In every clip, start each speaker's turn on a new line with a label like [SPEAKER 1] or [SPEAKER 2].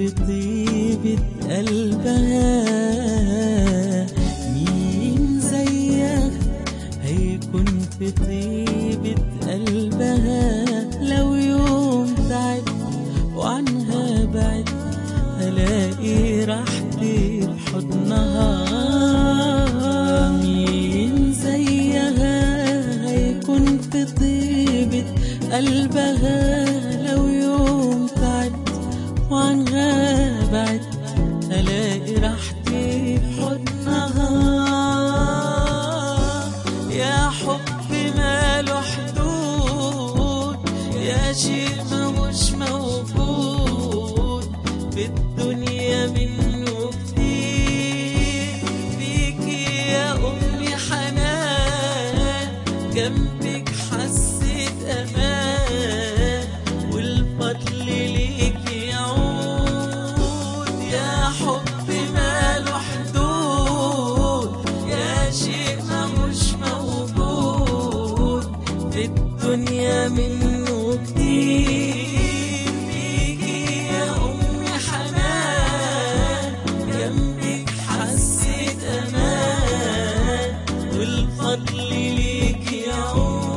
[SPEAKER 1] في طيبة قلبها مين زيها هيكون في طيبة قلبها لو يوم تعب وعنها بعد هلاقي راحتي بحضنها مين زيها هيكون في طيبة قلبها لو يوم تعب وعنها بعد هلاقي راحتي بحضنها يا حب ماله حدود يا شيء ماهوش موجود في الدنيا منه كتير فيكي يا أمي حنان جنبك حسيت أمان والفضل ليكي يعود يا حب ماله حدود يا شيء ماهوش موجود في الدنيا منه كتير فيكي يا أمي حنان جنبك حسيت أمان والفضل ليكي يعود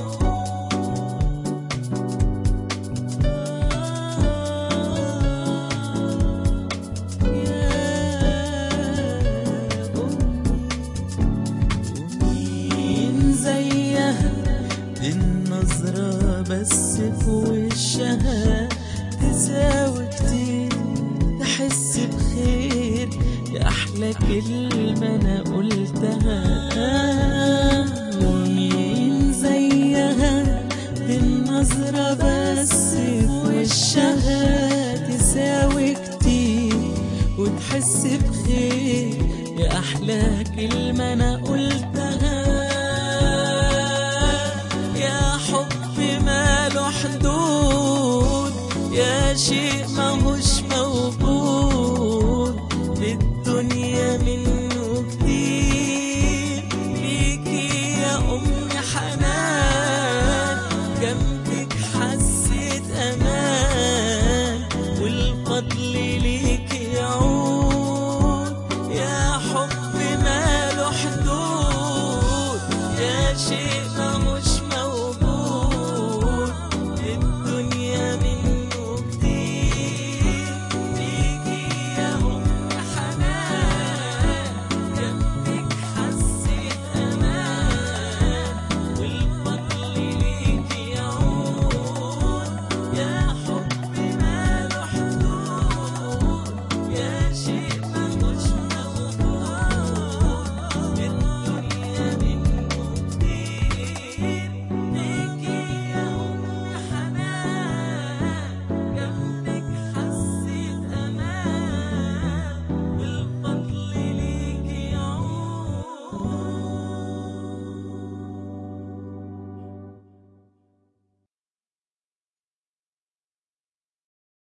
[SPEAKER 1] مين زيها دي النظرة بس في وشها تساوي كتير تحس بخير يا أحلى كلمة أنا قلتها ومين زيها دي النظرة بس في وشها تساوي كتير وتحس بخير يا أحلى كلمة أنا قلتها يا حب ماله حدود يا شيء ماهوش موجود في الدنيا منه كتير فيكي يا أمي حنان جنبك حسيت أمان والفضل ليكي يعود يا حب ماله حدود يا شيء ماهوش